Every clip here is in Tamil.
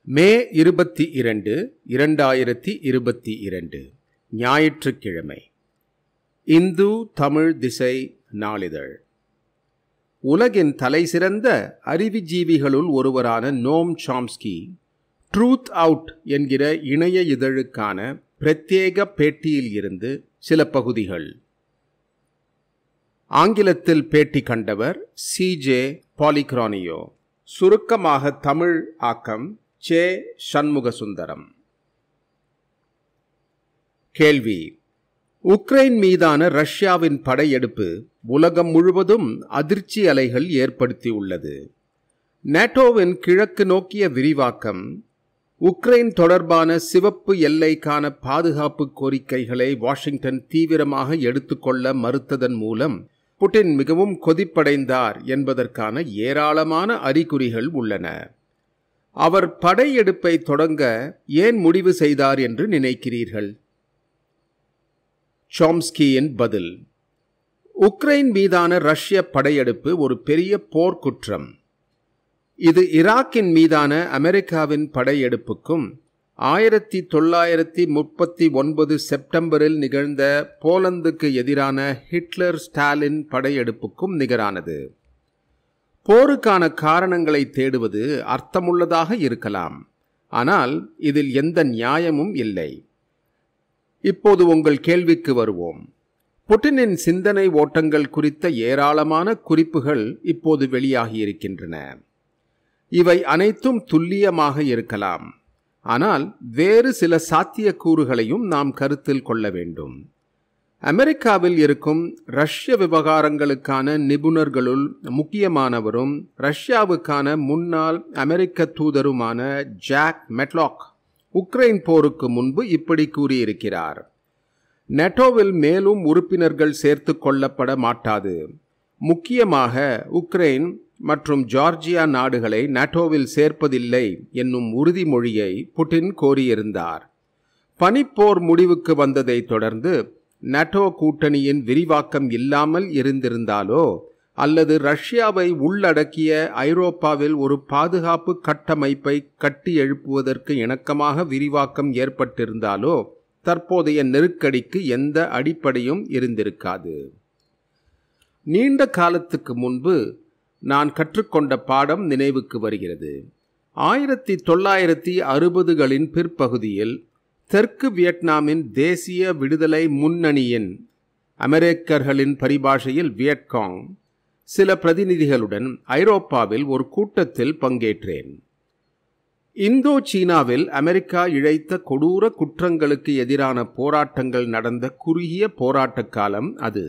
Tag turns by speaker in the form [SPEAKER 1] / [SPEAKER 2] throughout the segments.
[SPEAKER 1] மே இருபத்தி இரண்டு இரண்டாயிரத்தி இருபத்தி இரண்டு ஞாயிற்றுக்கிழமை இந்து தமிழ் திசை நாளிதழ் உலகின் தலைசிறந்த அறிவுஜீவிகளுள் ஒருவரான நோம் சாம்ஸ்கி ட்ரூத் அவுட் என்கிற இணைய இதழுக்கான பிரத்யேக பேட்டியில் இருந்து சில பகுதிகள் ஆங்கிலத்தில் பேட்டி கண்டவர் சி ஜே பாலிக்ரானியோ சுருக்கமாக தமிழ் ஆக்கம் சே சண்முகசுந்தரம் கேள்வி உக்ரைன் மீதான ரஷ்யாவின் படையெடுப்பு உலகம் முழுவதும் அதிர்ச்சி அலைகள் ஏற்படுத்தியுள்ளது நேட்டோவின் கிழக்கு நோக்கிய விரிவாக்கம் உக்ரைன் தொடர்பான சிவப்பு எல்லைக்கான பாதுகாப்பு கோரிக்கைகளை வாஷிங்டன் தீவிரமாக எடுத்துக்கொள்ள மறுத்ததன் மூலம் புட்டின் மிகவும் கொதிப்படைந்தார் என்பதற்கான ஏராளமான அறிகுறிகள் உள்ளன அவர் படையெடுப்பை தொடங்க ஏன் முடிவு செய்தார் என்று நினைக்கிறீர்கள் சாம்ஸ்கியின் பதில் உக்ரைன் மீதான ரஷ்ய படையெடுப்பு ஒரு பெரிய போர்க்குற்றம் இது ஈராக்கின் மீதான அமெரிக்காவின் படையெடுப்புக்கும் ஆயிரத்தி தொள்ளாயிரத்தி முப்பத்தி ஒன்பது செப்டம்பரில் நிகழ்ந்த போலந்துக்கு எதிரான ஹிட்லர் ஸ்டாலின் படையெடுப்புக்கும் நிகரானது போருக்கான காரணங்களை தேடுவது அர்த்தமுள்ளதாக இருக்கலாம் ஆனால் இதில் எந்த நியாயமும் இல்லை இப்போது உங்கள் கேள்விக்கு வருவோம் புட்டினின் சிந்தனை ஓட்டங்கள் குறித்த ஏராளமான குறிப்புகள் இப்போது வெளியாகியிருக்கின்றன இவை அனைத்தும் துல்லியமாக இருக்கலாம் ஆனால் வேறு சில சாத்தியக்கூறுகளையும் நாம் கருத்தில் கொள்ள வேண்டும் அமெரிக்காவில் இருக்கும் ரஷ்ய விவகாரங்களுக்கான நிபுணர்களுள் முக்கியமானவரும் ரஷ்யாவுக்கான முன்னாள் அமெரிக்க தூதருமான ஜாக் மெட்லாக் உக்ரைன் போருக்கு முன்பு இப்படி கூறியிருக்கிறார் நெட்டோவில் மேலும் உறுப்பினர்கள் சேர்த்து கொள்ளப்பட மாட்டாது முக்கியமாக உக்ரைன் மற்றும் ஜார்ஜியா நாடுகளை நாட்டோவில் சேர்ப்பதில்லை என்னும் உறுதிமொழியை புட்டின் கோரியிருந்தார் பனிப்போர் முடிவுக்கு வந்ததை தொடர்ந்து நாட்டோ கூட்டணியின் விரிவாக்கம் இல்லாமல் இருந்திருந்தாலோ அல்லது ரஷ்யாவை உள்ளடக்கிய ஐரோப்பாவில் ஒரு பாதுகாப்பு கட்டமைப்பை கட்டி எழுப்புவதற்கு இணக்கமாக விரிவாக்கம் ஏற்பட்டிருந்தாலோ தற்போதைய நெருக்கடிக்கு எந்த அடிப்படையும் இருந்திருக்காது நீண்ட காலத்துக்கு முன்பு நான் கற்றுக்கொண்ட பாடம் நினைவுக்கு வருகிறது ஆயிரத்தி தொள்ளாயிரத்தி அறுபதுகளின் பிற்பகுதியில் தெற்கு வியட்நாமின் தேசிய விடுதலை முன்னணியின் அமெரிக்கர்களின் பரிபாஷையில் வியட்காங் சில பிரதிநிதிகளுடன் ஐரோப்பாவில் ஒரு கூட்டத்தில் பங்கேற்றேன் இந்தோ சீனாவில் அமெரிக்கா இழைத்த கொடூர குற்றங்களுக்கு எதிரான போராட்டங்கள் நடந்த குறுகிய போராட்ட காலம் அது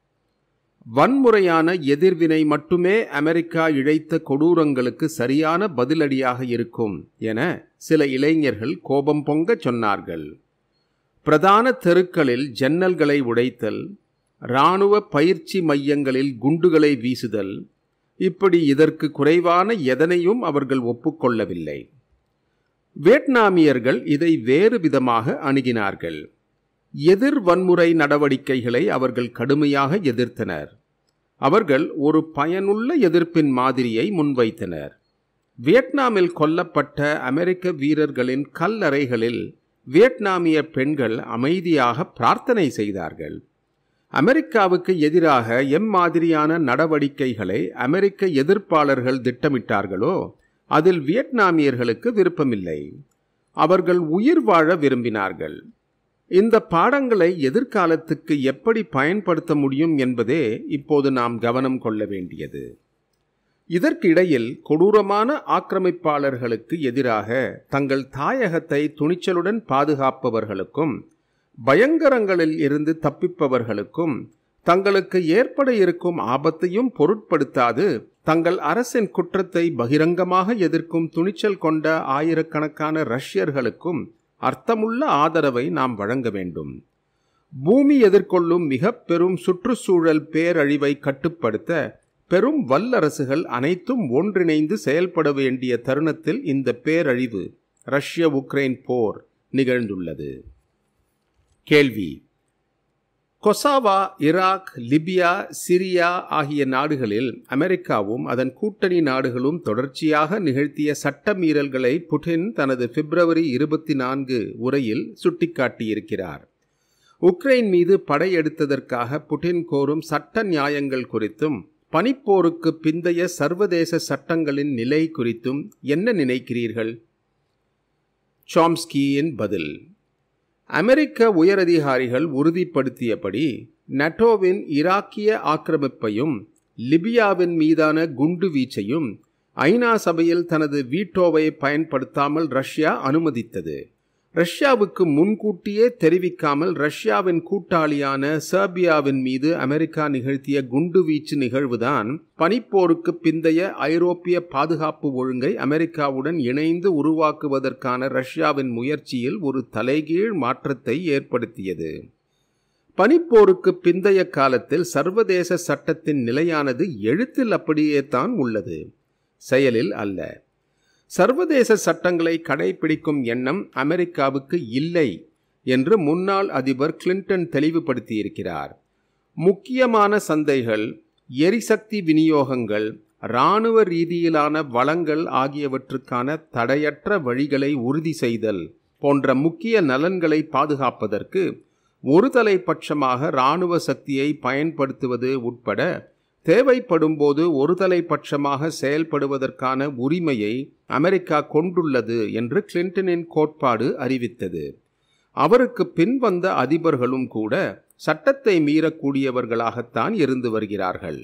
[SPEAKER 1] வன்முறையான எதிர்வினை மட்டுமே அமெரிக்கா இழைத்த கொடூரங்களுக்கு சரியான பதிலடியாக இருக்கும் என சில இளைஞர்கள் கோபம் பொங்க சொன்னார்கள் பிரதான தெருக்களில் ஜன்னல்களை உடைத்தல் இராணுவ பயிற்சி மையங்களில் குண்டுகளை வீசுதல் இப்படி இதற்கு குறைவான எதனையும் அவர்கள் ஒப்புக்கொள்ளவில்லை வியட்நாமியர்கள் இதை வேறு விதமாக அணுகினார்கள் எதிர் வன்முறை நடவடிக்கைகளை அவர்கள் கடுமையாக எதிர்த்தனர் அவர்கள் ஒரு பயனுள்ள எதிர்ப்பின் மாதிரியை முன்வைத்தனர் வியட்நாமில் கொல்லப்பட்ட அமெரிக்க வீரர்களின் கல்லறைகளில் வியட்நாமிய பெண்கள் அமைதியாக பிரார்த்தனை செய்தார்கள் அமெரிக்காவுக்கு எதிராக எம்மாதிரியான நடவடிக்கைகளை அமெரிக்க எதிர்ப்பாளர்கள் திட்டமிட்டார்களோ அதில் வியட்நாமியர்களுக்கு விருப்பமில்லை அவர்கள் உயிர் வாழ விரும்பினார்கள் இந்த பாடங்களை எதிர்காலத்துக்கு எப்படி பயன்படுத்த முடியும் என்பதே இப்போது நாம் கவனம் கொள்ள வேண்டியது இதற்கிடையில் கொடூரமான ஆக்கிரமிப்பாளர்களுக்கு எதிராக தங்கள் தாயகத்தை துணிச்சலுடன் பாதுகாப்பவர்களுக்கும் பயங்கரங்களில் இருந்து தப்பிப்பவர்களுக்கும் தங்களுக்கு ஏற்பட இருக்கும் ஆபத்தையும் பொருட்படுத்தாது தங்கள் அரசின் குற்றத்தை பகிரங்கமாக எதிர்க்கும் துணிச்சல் கொண்ட ஆயிரக்கணக்கான ரஷ்யர்களுக்கும் அர்த்தமுள்ள ஆதரவை நாம் வழங்க வேண்டும் பூமி எதிர்கொள்ளும் மிக பெரும் சுற்றுச்சூழல் பேரழிவை கட்டுப்படுத்த பெரும் வல்லரசுகள் அனைத்தும் ஒன்றிணைந்து செயல்பட வேண்டிய தருணத்தில் இந்த பேரழிவு ரஷ்ய உக்ரைன் போர் நிகழ்ந்துள்ளது கேள்வி கொசாவா ஈராக் லிபியா சிரியா ஆகிய நாடுகளில் அமெரிக்காவும் அதன் கூட்டணி நாடுகளும் தொடர்ச்சியாக நிகழ்த்திய சட்ட மீறல்களை புட்டின் தனது பிப்ரவரி இருபத்தி நான்கு உரையில் சுட்டிக்காட்டியிருக்கிறார் உக்ரைன் மீது படையெடுத்ததற்காக புட்டின் கோரும் சட்ட நியாயங்கள் குறித்தும் பனிப்போருக்கு பிந்தைய சர்வதேச சட்டங்களின் நிலை குறித்தும் என்ன நினைக்கிறீர்கள் சாம்ஸ்கியின் பதில் அமெரிக்க உயரதிகாரிகள் உறுதிப்படுத்தியபடி நட்டோவின் ஈராக்கிய ஆக்கிரமிப்பையும் லிபியாவின் மீதான குண்டு வீச்சையும் ஐநா சபையில் தனது வீட்டோவை பயன்படுத்தாமல் ரஷ்யா அனுமதித்தது ரஷ்யாவுக்கு முன்கூட்டியே தெரிவிக்காமல் ரஷ்யாவின் கூட்டாளியான சர்பியாவின் மீது அமெரிக்கா நிகழ்த்திய குண்டுவீச்சு நிகழ்வுதான் பனிப்போருக்கு பிந்தைய ஐரோப்பிய பாதுகாப்பு ஒழுங்கை அமெரிக்காவுடன் இணைந்து உருவாக்குவதற்கான ரஷ்யாவின் முயற்சியில் ஒரு தலைகீழ் மாற்றத்தை ஏற்படுத்தியது பனிப்போருக்கு பிந்தைய காலத்தில் சர்வதேச சட்டத்தின் நிலையானது எழுத்தில் அப்படியே தான் உள்ளது செயலில் அல்ல சர்வதேச சட்டங்களை கடைபிடிக்கும் எண்ணம் அமெரிக்காவுக்கு இல்லை என்று முன்னாள் அதிபர் கிளின்டன் தெளிவுபடுத்தியிருக்கிறார் முக்கியமான சந்தைகள் எரிசக்தி விநியோகங்கள் இராணுவ ரீதியிலான வளங்கள் ஆகியவற்றுக்கான தடையற்ற வழிகளை உறுதி செய்தல் போன்ற முக்கிய நலன்களை பாதுகாப்பதற்கு ஒரு தலைப்பட்சமாக இராணுவ சக்தியை பயன்படுத்துவது உட்பட தேவைப்படும்போது ஒருதலைப்பட்சமாக செயல்படுவதற்கான உரிமையை அமெரிக்கா கொண்டுள்ளது என்று கிளின்டனின் கோட்பாடு அறிவித்தது அவருக்கு பின்வந்த அதிபர்களும் கூட சட்டத்தை மீறக்கூடியவர்களாகத்தான் இருந்து வருகிறார்கள்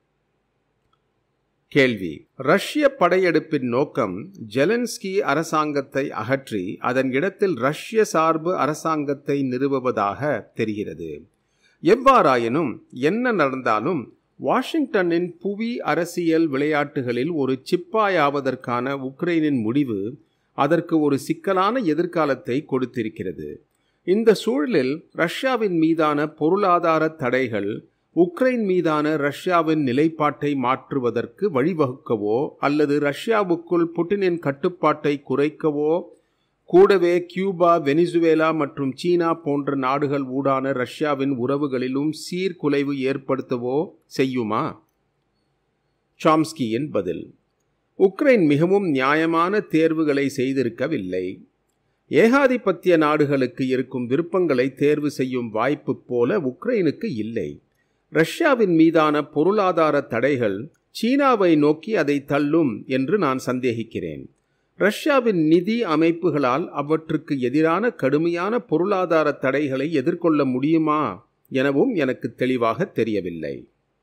[SPEAKER 1] கேள்வி ரஷ்ய படையெடுப்பின் நோக்கம் ஜெலன்ஸ்கி அரசாங்கத்தை அகற்றி அதன் இடத்தில் ரஷ்ய சார்பு அரசாங்கத்தை நிறுவுவதாக தெரிகிறது எவ்வாறாயினும் என்ன நடந்தாலும் வாஷிங்டனின் புவி அரசியல் விளையாட்டுகளில் ஒரு சிப்பாயாவதற்கான உக்ரைனின் முடிவு அதற்கு ஒரு சிக்கலான எதிர்காலத்தை கொடுத்திருக்கிறது இந்த சூழலில் ரஷ்யாவின் மீதான பொருளாதார தடைகள் உக்ரைன் மீதான ரஷ்யாவின் நிலைப்பாட்டை மாற்றுவதற்கு வழிவகுக்கவோ அல்லது ரஷ்யாவுக்குள் புட்டினின் கட்டுப்பாட்டை குறைக்கவோ கூடவே கியூபா வெனிசுவேலா மற்றும் சீனா போன்ற நாடுகள் ஊடான ரஷ்யாவின் உறவுகளிலும் சீர்குலைவு ஏற்படுத்தவோ செய்யுமா சாம்ஸ்கியின் பதில் உக்ரைன் மிகவும் நியாயமான தேர்வுகளை செய்திருக்கவில்லை ஏகாதிபத்திய நாடுகளுக்கு இருக்கும் விருப்பங்களை தேர்வு செய்யும் வாய்ப்பு போல உக்ரைனுக்கு இல்லை ரஷ்யாவின் மீதான பொருளாதார தடைகள் சீனாவை நோக்கி அதை தள்ளும் என்று நான் சந்தேகிக்கிறேன் ரஷ்யாவின் நிதி அமைப்புகளால் அவற்றுக்கு எதிரான கடுமையான பொருளாதார தடைகளை எதிர்கொள்ள முடியுமா எனவும் எனக்கு தெளிவாக தெரியவில்லை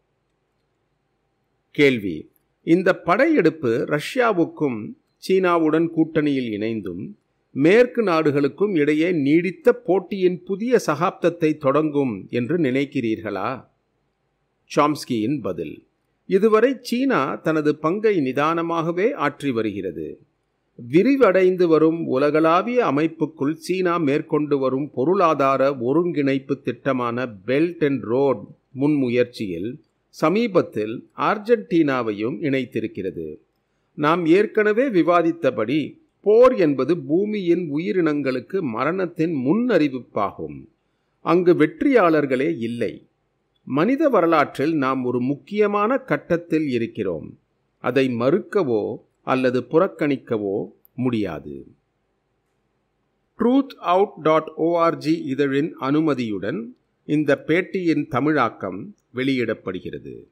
[SPEAKER 1] கேள்வி இந்த படையெடுப்பு ரஷ்யாவுக்கும் சீனாவுடன் கூட்டணியில் இணைந்தும் மேற்கு நாடுகளுக்கும் இடையே நீடித்த போட்டியின் புதிய சகாப்தத்தை தொடங்கும் என்று நினைக்கிறீர்களா சாம்ஸ்கியின் பதில் இதுவரை சீனா தனது பங்கை நிதானமாகவே ஆற்றி வருகிறது விரிவடைந்து வரும் உலகளாவிய அமைப்புக்குள் சீனா மேற்கொண்டு வரும் பொருளாதார ஒருங்கிணைப்பு திட்டமான பெல்ட் அண்ட் ரோட் முன்முயற்சியில் சமீபத்தில் அர்ஜென்டினாவையும் இணைத்திருக்கிறது நாம் ஏற்கனவே விவாதித்தபடி போர் என்பது பூமியின் உயிரினங்களுக்கு மரணத்தின் முன்னறிவிப்பாகும் அங்கு வெற்றியாளர்களே இல்லை மனித வரலாற்றில் நாம் ஒரு முக்கியமான கட்டத்தில் இருக்கிறோம் அதை மறுக்கவோ அல்லது புறக்கணிக்கவோ முடியாது ட்ரூத் அவுட் டாட் ஓஆர்ஜி இதழின் அனுமதியுடன் இந்த பேட்டியின் தமிழாக்கம் வெளியிடப்படுகிறது